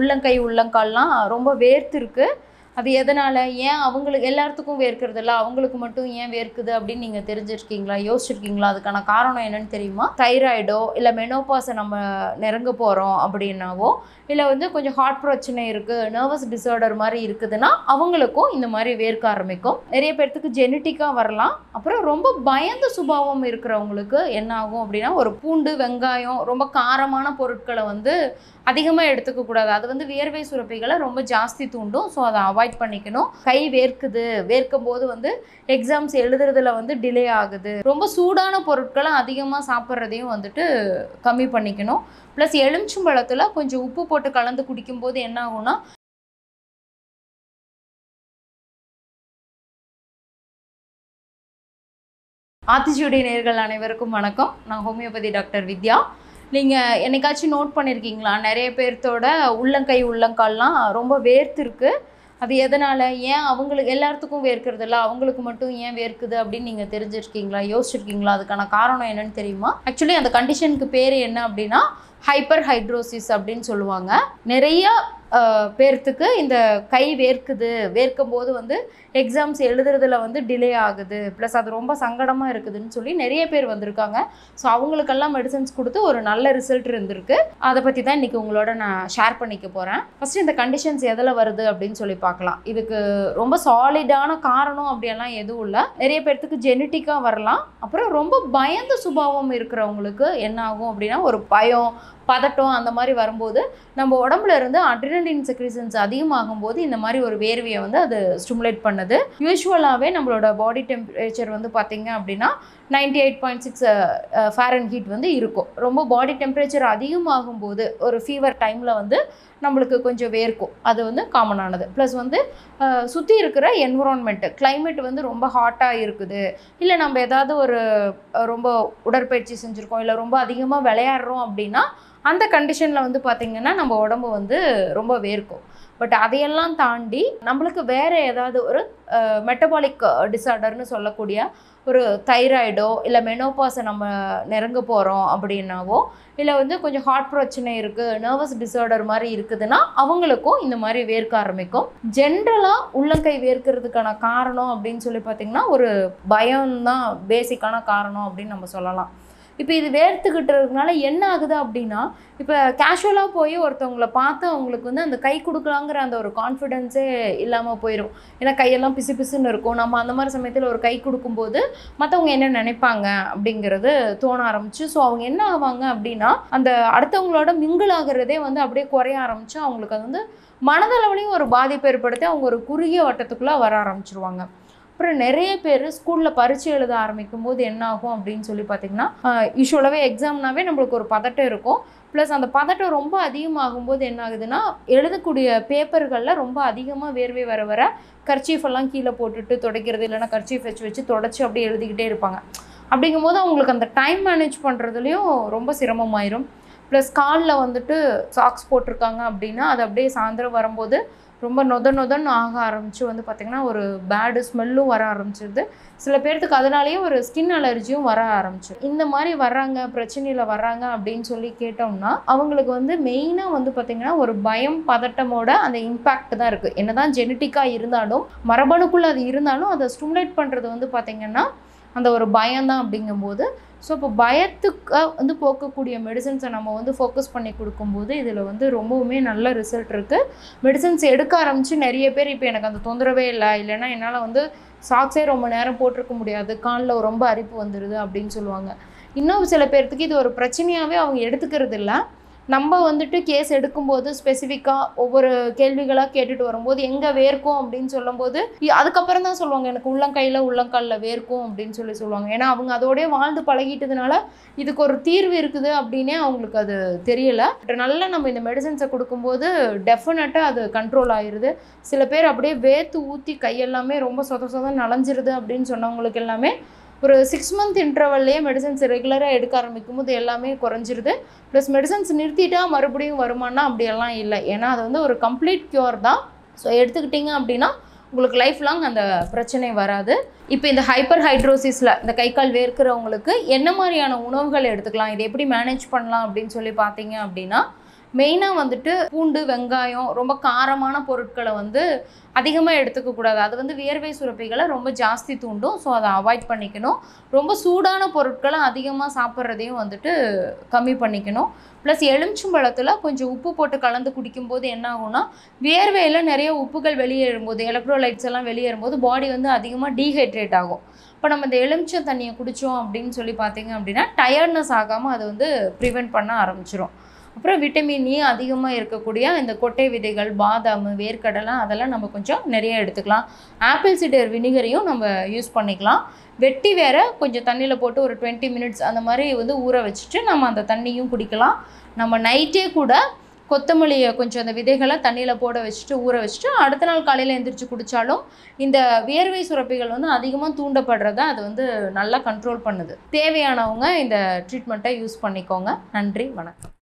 உள்ளங்கை உள்ளங்கால்லாம் ரொம்ப வேர்த்திருக்கு அது எதனால் ஏன் அவங்களுக்கு எல்லாத்துக்கும் வேர்க்கிறது இல்லை அவங்களுக்கு மட்டும் ஏன் வேர்க்குது அப்படின்னு நீங்கள் தெரிஞ்சிருக்கீங்களா யோசிச்சிருக்கீங்களா அதுக்கான காரணம் என்னன்னு தெரியுமா தைராய்டோ இல்லை மெனோபாஸை நம்ம நெருங்க போகிறோம் அப்படின்னாவோ இல்லை வந்து கொஞ்சம் ஹார்ட் பிரச்சனை இருக்குது நர்வஸ் டிசார்டர் மாதிரி இருக்குதுன்னா அவங்களுக்கும் இந்த மாதிரி வேர்க்க ஆரம்பிக்கும் நிறைய பேர்த்துக்கு ஜெனட்டிக்காக வரலாம் அப்புறம் ரொம்ப பயந்த சுபாவம் இருக்கிறவங்களுக்கு என்ன ஆகும் அப்படின்னா ஒரு பூண்டு வெங்காயம் ரொம்ப காரமான பொருட்களை வந்து அதிகமாக எடுத்துக்க கூடாது அது வந்து வியர்வை சுரப்பிகளை ரொம்ப ஜாஸ்தி தூண்டும் ஸோ அதை அவாய்ட் பண்ணிக்கணும் கை வேர்க்குது வேர்க்கும் போது வந்து எக்ஸாம்ஸ் எழுதுறதுல வந்து டிலே ஆகுது ரொம்ப சூடான பொருட்களை அதிகமாக சாப்பிட்றதையும் வந்துட்டு கம்மி பண்ணிக்கணும் ப்ளஸ் எலுமிச்சம்பழத்தில் கொஞ்சம் உப்பு போட்டு கலந்து குடிக்கும்போது என்ன ஆகும்னா ஆத்திச்சூடி நேர்கள் அனைவருக்கும் வணக்கம் நான் ஹோமியோபதி டாக்டர் வித்யா நீங்கள் என்னைக்காச்சும் நோட் பண்ணியிருக்கீங்களா நிறைய பேர்த்தோட உள்ளங்கை உள்ளங்கால்லாம் ரொம்ப வேர்த்திருக்கு அது எதனால் ஏன் அவங்களுக்கு எல்லாத்துக்கும் வேர்க்கிறது இல்லை அவங்களுக்கு மட்டும் ஏன் வேர்க்குது அப்படின்னு நீங்கள் தெரிஞ்சிருக்கீங்களா யோசிச்சிருக்கீங்களா அதுக்கான காரணம் என்னன்னு தெரியுமா ஆக்சுவலி அந்த கண்டிஷனுக்கு பேர் என்ன அப்படின்னா ஹைப்பர் ஹைட்ரோசிஸ் அப்படின்னு சொல்லுவாங்க நிறைய அஹ், பேர்த்துக்கு இந்த கை வேர்க்குது வேர்க்கும் போது வந்து எக்ஸாம்ஸ் எழுதுறதுல வந்து டிலே ஆகுது ப்ளஸ் அது ரொம்ப சங்கடமாக இருக்குதுன்னு சொல்லி நிறைய பேர் வந்திருக்காங்க ஸோ அவங்களுக்கெல்லாம் மெடிசன்ஸ் கொடுத்து ஒரு நல்ல ரிசல்ட் இருந்திருக்கு அதை பற்றி தான் இன்றைக்கி உங்களோட நான் ஷேர் பண்ணிக்க போகிறேன் ஃபஸ்ட்டு இந்த கண்டிஷன்ஸ் எதில் வருது அப்படின்னு சொல்லி பார்க்கலாம் இதுக்கு ரொம்ப சாலிடான காரணம் அப்படியெல்லாம் எதுவும் இல்லை நிறைய பேர்த்துக்கு ஜெனட்டிக்காக வரலாம் அப்புறம் ரொம்ப பயந்த சுபாவம் இருக்கிறவங்களுக்கு என்ன ஆகும் அப்படின்னா ஒரு பயம் பதட்டம் அந்த மாதிரி வரும்போது நம்ம உடம்புல இருந்து அட்ரினலின் செக்ரிசன்ஸ் அதிகமாகும் போது இந்த மாதிரி ஒரு வேர்வையை வந்து அது ஸ்டிமுலேட் பண்ணுது யூஸ்வலாகவே நம்மளோட பாடி டெம்பரேச்சர் வந்து பார்த்தீங்க அப்படின்னா ninety eight point six Fahrenheit வந்து இருக்கும் ரொம்ப பாடி டெம்பரேச்சர் அதிகமாகும் போது ஒரு ஃபீவர் டைமில் வந்து நம்மளுக்கு கொஞ்சம் வேர்க்கும் அது வந்து காமனானது ப்ளஸ் வந்து சுற்றி இருக்கிற என்விரான்மெண்ட்டு climate வந்து ரொம்ப ஹாட்டாக இருக்குது இல்லை நம்ம ஏதாவது ஒரு அஹ், ரொம்ப உடற்பயிற்சி செஞ்சுருக்கோம் இல்லை ரொம்ப அதிகமாக விளையாடுறோம் அப்படின்னா அந்த கண்டிஷனில் வந்து பார்த்திங்கன்னா நம்ம உடம்பு வந்து ரொம்ப வேர்க்கும் பட் அதையெல்லாம் தாண்டி நம்மளுக்கு வேறு ஏதாவது ஒரு மெட்டபாலிக் டிசார்டர்னு சொல்லக்கூடிய ஒரு தைராய்டோ இல்லை மெனோபாஸை நம்ம நெருங்க போகிறோம் அப்படின்னாவோ இல்லை வந்து கொஞ்சம் ஹார்ட் பிரச்சனை இருக்குது நர்வஸ் டிசார்டர் மாதிரி இருக்குதுன்னா அவங்களுக்கும் இந்த மாதிரி வேர்க்க ஆரம்பிக்கும் ஜென்ரலாக உள்ளங்கை வேர்க்கிறதுக்கான காரணம் அப்படின்னு சொல்லி பார்த்திங்கன்னா ஒரு பயம்தான் பேசிக்கான காரணம் அப்படின்னு நம்ம சொல்லலாம் இப்போ இது வேர்த்துக்கிட்டுறதுனால என்ன ஆகுது அப்படின்னா இப்போ கேஷுவலாக போய் ஒருத்தவங்கள பார்த்து அவங்களுக்கு வந்து அந்த கை கொடுக்கலாங்கிற அந்த ஒரு கான்ஃபிடென்ஸே இல்லாமல் போயிடும் ஏன்னா கையெல்லாம் பிசு பிசுன்னு இருக்கும் நம்ம அந்த மாதிரி சமயத்தில் ஒரு கை கொடுக்கும்போது மற்றவங்க என்ன நினைப்பாங்க அப்படிங்கிறது தோண ஆரம்பிச்சு ஸோ அவங்க என்ன ஆவாங்க அப்படின்னா அந்த அடுத்தவங்களோட மிங்கிள் ஆகுறதே வந்து அப்படியே குறைய ஆரம்பிச்சு அவங்களுக்கு அது வந்து மனதளவுலையும் ஒரு பாதிப்பு ஏற்படுத்தி அவங்க ஒரு குறுகிய வட்டத்துக்குள்ளே வர ஆரம்பிச்சிருவாங்க அப்புறம் நிறைய பேர் ஸ்கூலில் பரீட்சை எழுத ஆரம்பிக்கும் போது என்ன ஆகும் அப்படின்னு சொல்லி பார்த்தீங்கன்னா யூஸ்வலாகவே எக்ஸாம்னாவே நம்மளுக்கு ஒரு பதட்டம் இருக்கும் ப்ளஸ் அந்த பதட்டம் ரொம்ப அதிகமாகும் போது என்ன ஆகுதுன்னா எழுதக்கூடிய பேப்பர்களில் ரொம்ப அதிகமாக வேர்வை வர வர கர்ச்சீஃப் எல்லாம் கீழே போட்டுட்டு துடைக்கிறது இல்லைன்னா கர்ச்சீஃப் வச்சு வச்சு தொடச்சி அப்படியே எழுதிக்கிட்டே இருப்பாங்க அப்படிங்கும்போது அவங்களுக்கு அந்த டைம் மேனேஜ் பண்ணுறதுலையும் ரொம்ப சிரமமாயிரும் ப்ளஸ் காலில் வந்துட்டு சாக்ஸ் போட்டிருக்காங்க அப்படின்னா அது அப்படியே சாயந்தரம் வரும்போது ரொம்ப நொத நொதன்னு ஆக ஆரம்பிச்சு வந்து பார்த்திங்கன்னா ஒரு பேடு ஸ்மெல்லும் வர ஆரம்பிச்சிருது சில பேர்த்துக்கு அதனாலேயே ஒரு ஸ்கின் அலர்ஜியும் வர ஆரம்பிச்சு இந்த மாதிரி வர்றாங்க பிரச்சனையில் வர்றாங்க அப்படின்னு சொல்லி கேட்டோம்னா அவங்களுக்கு வந்து மெயினாக வந்து பார்த்திங்கன்னா ஒரு பயம் பதட்டமோட அந்த இம்பேக்ட் தான் இருக்குது என்னதான் ஜெனட்டிக்காக இருந்தாலும் மரபணுக்குள்ளே அது இருந்தாலும் அதை ஸ்டிமுலேட் பண்ணுறது வந்து பார்த்திங்கன்னா அந்த ஒரு பயம்தான் அப்படிங்கும்போது ஸோ இப்போ பயத்துக்கு வந்து போக்கக்கூடிய மெடிசன்ஸை நம்ம வந்து ஃபோக்கஸ் பண்ணி கொடுக்கும்போது இதில் வந்து ரொம்பவுமே நல்ல ரிசல்ட் இருக்குது மெடிசன்ஸ் எடுக்க ஆரம்பித்து நிறைய பேர் இப்போ எனக்கு அந்த தொந்தரவே இல்லை இல்லைன்னா என்னால் வந்து சாக்ஸே ரொம்ப நேரம் போட்டிருக்க முடியாது காலில் ரொம்ப அரிப்பு வந்துடுது அப்படின்னு சொல்லுவாங்க இன்னும் சில பேர்த்துக்கு இது ஒரு பிரச்சனையாகவே அவங்க எடுத்துக்கிறது இல்லை நம்ம வந்துட்டு கேஸ் எடுக்கும்போது ஸ்பெசிஃபிக்காக ஒவ்வொரு கேள்விகளாக கேட்டுட்டு வரும்போது எங்கே வேர்க்கும் அப்படின்னு சொல்லும்போது இ- அதுக்கப்புறம் தான் சொல்லுவாங்க எனக்கு உள்ளங்கையில் உள்ளங்காலில் வேர்க்கும் அப்படின்னு சொல்லி சொல்லுவாங்க ஏன்னா அவங்க அதோடய வாழ்ந்து பழகிட்டதுனால இதுக்கு ஒரு தீர்வு இருக்குது அப்படின்னே அவங்களுக்கு அது தெரியல பட் நல்லா நம்ம இந்த மெடிசன்ஸை கொடுக்கும்போது டெஃபினட்டாக அது கண்ட்ரோல் ஆயிருது சில பேர் அப்படியே வேர்த்து ஊற்றி கையெல்லாமே ரொம்ப சொத சொத நனைஞ்சிருது அப்படின்னு சொன்னவங்களுக்கு எல்லாமே ஒரு சிக்ஸ் மந்த் இன்டர்வல்லையே மெடிசன்ஸ் ரெகுலராக எடுக்க ஆரம்பிக்கும் போது எல்லாமே குறைஞ்சிருது ப்ளஸ் மெடிசன்ஸ் நிறுத்திட்டா மறுபடியும் வருமானா அப்படியெல்லாம் இல்லை ஏன்னா அது வந்து ஒரு கம்ப்ளீட் க்யூர் தான் ஸோ எடுத்துக்கிட்டிங்க அப்படின்னா உங்களுக்கு லைஃப் லாங் அந்த பிரச்சனை வராது இப்போ இந்த ஹைப்பர் ஹைட்ரோசிஸில் இந்த கை கால் வேர்க்கிறவங்களுக்கு என்ன மாதிரியான உணவுகள் எடுத்துக்கலாம் இதை எப்படி மேனேஜ் பண்ணலாம் அப்படின்னு சொல்லி பார்த்தீங்க அப்படின்னா மெயினாக வந்துட்டு பூண்டு வெங்காயம் ரொம்ப காரமான பொருட்களை வந்து அதிகமாக எடுத்துக்க கூடாது அது வந்து வியர்வை சுரப்பிகளை ரொம்ப ஜாஸ்தி தூண்டும் ஸோ அதை அவாய்ட் பண்ணிக்கணும் ரொம்ப சூடான பொருட்களை அதிகமாக சாப்பிட்றதையும் வந்துட்டு கம்மி பண்ணிக்கணும் ப்ளஸ் எலுமிச்சம்பழத்தில் கொஞ்சம் உப்பு போட்டு கலந்து குடிக்கும்போது என்ன ஆகும்னா வியர்வையில் நிறைய உப்புகள் வெளியேறும்போது எலக்ட்ரோலைட்ஸ் எல்லாம் வெளியேறும்போது பாடி வந்து அதிகமாக டீஹைட்ரேட் ஆகும் இப்போ நம்ம இந்த எலுமிச்சம் தண்ணியை குடித்தோம் அப்படின்னு சொல்லி பார்த்தீங்க அப்படின்னா டயர்ட்னஸ் ஆகாமல் அது வந்து ப்ரிவெண்ட் பண்ண ஆரம்பிச்சிரும் அப்புறம் விட்டமின் இ அதிகமாக இருக்கக்கூடிய இந்த கொட்டை விதைகள் பாதாம் வேர்க்கடலை அதெல்லாம் நம்ம கொஞ்சம் நிறைய எடுத்துக்கலாம் ஆப்பிள் சிடர் வினிகரையும் நம்ம யூஸ் பண்ணிக்கலாம் வெட்டி வேற கொஞ்சம் தண்ணியில் போட்டு ஒரு டுவெண்ட்டி மினிட்ஸ் அந்த மாதிரி வந்து ஊற வச்சுட்டு நம்ம அந்த தண்ணியும் குடிக்கலாம் நம்ம நைட்டே கூட கொத்தமல்லியை கொஞ்சம் அந்த விதைகளை தண்ணியில் போட வச்சுட்டு ஊற வச்சுட்டு அடுத்த நாள் காலையில் எந்திரிச்சு குடித்தாலும் இந்த வியர்வை சுரப்பிகள் வந்து அதிகமாக தூண்டப்படுறத அது வந்து நல்லா கண்ட்ரோல் பண்ணுது தேவையானவங்க இந்த ட்ரீட்மெண்ட்டை யூஸ் பண்ணிக்கோங்க நன்றி வணக்கம்